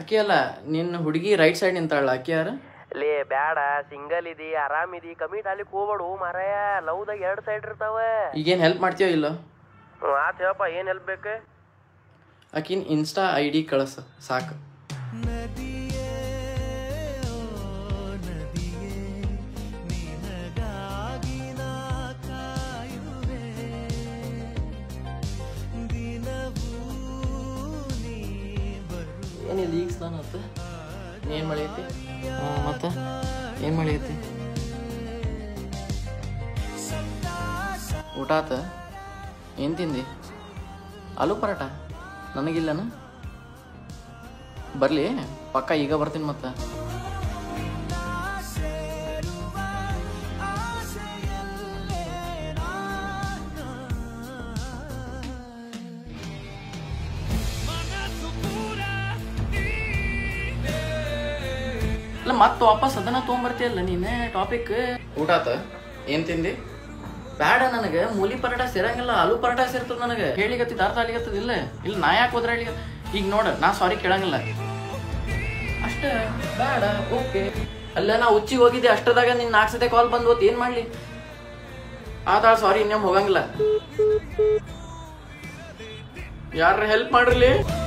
ಅಕ್ಕಿ ಅಲ್ಲ ನಿನ್ನ ಹುಡುಗಿ ರೈಟ್ ಸೈಡ್ ನಿಂತಾಳ ಅಕ್ಕಿ ಯಾರ ಲೇ ಬ್ಯಾಡ ಸಿಂಗಲ್ ಇದಿ ಆರಾಮ್ ಇದಿ ಕಮಿಟ್ ಆಗ್ಲಿಕ್ಕೆ ಹೋಗ್ಬೇಡು ಮಾರಾಯ ಲವ್ದಾಗ ಎರಡ್ ಸೈಡ್ ಇರ್ತಾವ ಈಗೇನು ಹೆಲ್ಪ್ ಮಾಡ್ತೀಯೋ ಇಲ್ಲ ಹ್ಮ್, ಆತ್ ಹೇಳಪ್ಪ ಏನ್ ಹೆಲ್ಪ್ ಬೇಕು ಆಕಿನ ಇನ್ಸ್ಟಾ ಐ ಡಿ ಕಳಿಸ ಸಾಕು ಏನಿಲ್ಲ ಈಗ ಸ್ನಾನ ಆತ ಏನು ಮಳೆ ಐತಿ ಹಾಂ ಮತ್ತೆ ಏನು ಮಳೆ ಐತಿ ಊಟ ಆತ ಏನು ತಿಂದಿ ಆಲೂ ಪರಾಟ ನನಗಿಲ್ಲನ ಬರಲಿ ಪಕ್ಕ ಈಗ ಬರ್ತೀನಿ ಮತ್ತೆ ಅಲ್ಲ ಮತ್ತೆ ವಾಪಸ್ ಅದನ್ನ ತೊಗೊಂಬರ್ತೀಯಲ್ಲ ನೀನೆ ಟಾಪಿಕ್ ಊಟ ಆತ ಏನ್ ತಿಂದಿ ಬೇಡ ನನಗೆ ಮೂಲಿ ಪರಾಟ ಸೇರಂಗಿಲ್ಲ ಆಲೂ ಪರಾಟ ಸೇರ್ತದ ನನಗೆ ಹೇಳಿಗತ್ತಿದ ಅರ್ಥ ಆಗ್ಲಿಗತ್ತದ ಇಲ್ಲ ಇಲ್ಲ ನಾ ಯಾಕೆ ಹೋದ್ರೆ ಈಗ ನೋಡ ನಾ ಸಾರಿ ಕೇಳಂಗಿಲ್ಲ ಅಷ್ಟೇ ಬೇಡ ಓಕೆ ಅಲ್ಲ ನಾ ಉಚ್ಚಿಗೆ ಹೋಗಿದ್ದೆ ಅಷ್ಟದಾಗ ನಿನ್ ನಾಲ್ಕು ಸತೆ ಕಾಲ್ ಬಂದು ಏನ್ ಮಾಡ್ಲಿ ಆತಾಳ ಸಾರಿ ಇನ್ನೊಮ್ಮೆ ಹೋಗಂಗಿಲ್ಲ ಯಾರ ಹೆಲ್ಪ್ ಮಾಡ್ರಲಿ